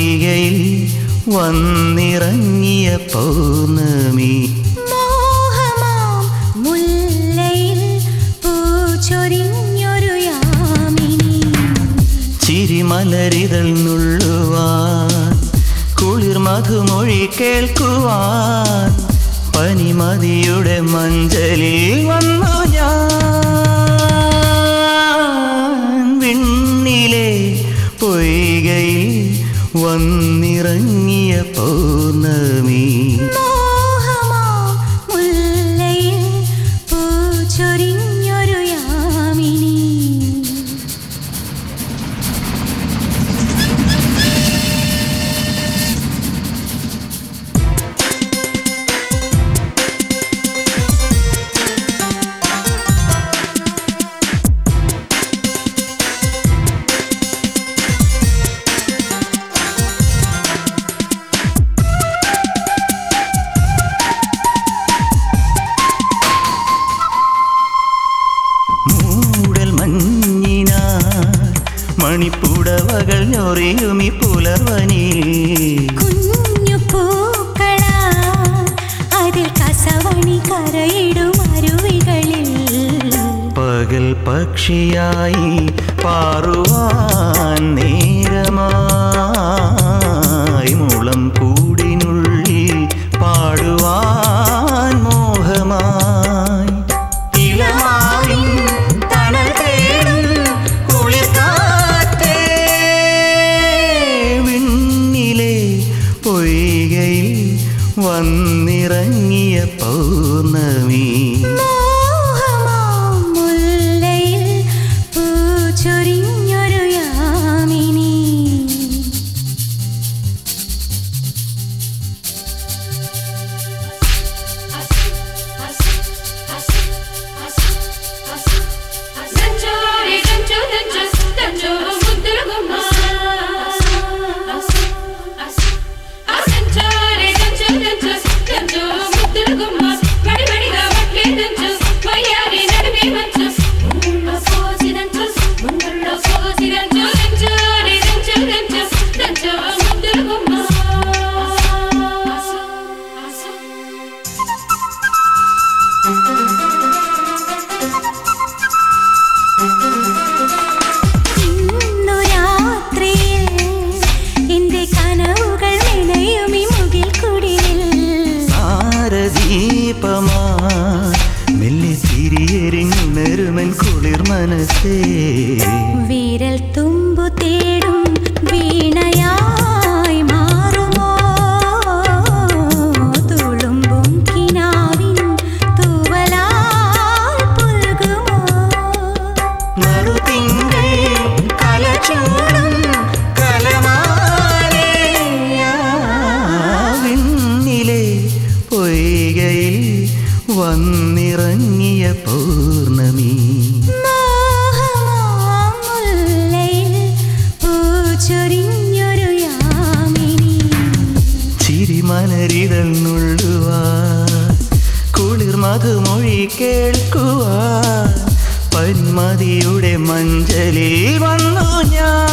പൊയ്കയിൽ വന്നിറങ്ങിയ പൗർണമി മോഹമാം മുല്ലയിൽ പൂച്ചൊരിഞ്ഞൊരു യാമിനി ചിരിമലരിതൾ നുള്ളുവാൻ കുളിർ മധുമൊഴി കേൾക്കുവാൻ പനിമതിയുടെ മഞ്ചലിൽ വന്നു ഞാൻ വിണ്ണിലെ പൊയ്കയിൽ വന്നിറങ്ങിയ പൗർണമി മോഹമാം മുല്ലയിൽ പൂച്ചൊരിഞ്ഞൊരു യാമിനി മൂടൽ മഞ്ഞിനാ മണിപ്പുടവകൾ ഞൊറിയുമി പുലർവനിൽ കുഞ്ഞു പൂക്കളാ അതിൽ കസവണി കരയിടും അരുവികളിൽ പകൽ പക്ഷിയായി പാറുവാൻ നേരമായി മുളം കൂടിനുള്ളിൽ പാടുവാൻ മോഹമായി ഇളമാവിൻ തണൽ തേടും കുളിർക്കാറ്റേ വിണ്ണിലെ പൊയ്കയിൽ വന്നിറങ്ങിയ പൗർണമി മോഹമാം മുല്ലയിൽ പൂച്ചൊരിഞ്ഞൊരു യാമിനി దంచోరి దంచో దంచో దంచో ముద్దుల గుమ్మ దంచోరి దంచో దంచో దంచో ముద్దుల గుమ్మ బడి బడిగా వడ్లే దంచో వయ్యారి నడిమి మంచు ముందుల్లో సోసి దంచో ముందుల్లో సోసి దంచో దంచోరి దంచో దంచో దంచో ముద్దుల గుమ్మ ഇന്നു രാത്രിയിൽ എന്റെ കനവുകൾ നിലയുമി മുകിൽ കുടിലിൽ സാരദീപമാ മെല്ലെ തിരിയെരിഞ്ഞുണരുമൻ കുളിർ മനസ്സേ വിരൽ തുമ്പു തേടും വീണയായി മാറുമോ തുളുമ്പും കിനാവിൻ തൂവലാൽ പുൽകുമോ നറുതിങ്കൾ കലചൂടും കലമാലേ വിണ്ണിലെ പൊയ്കയിൽ വന്നിറങ്ങിയ പൗർണമി മോഹമാം മുല്ലയിൽ പൂച്ചൊരിഞ്ഞൊരു യാമിനി ചിരിമലരിതൾ നുള്ളുവാൻ കുളിർ മധുമൊഴി കേൾക്കുവാൻ പന്മതിയുടെ മഞ്ചലിൽ വന്നു ഞാൻ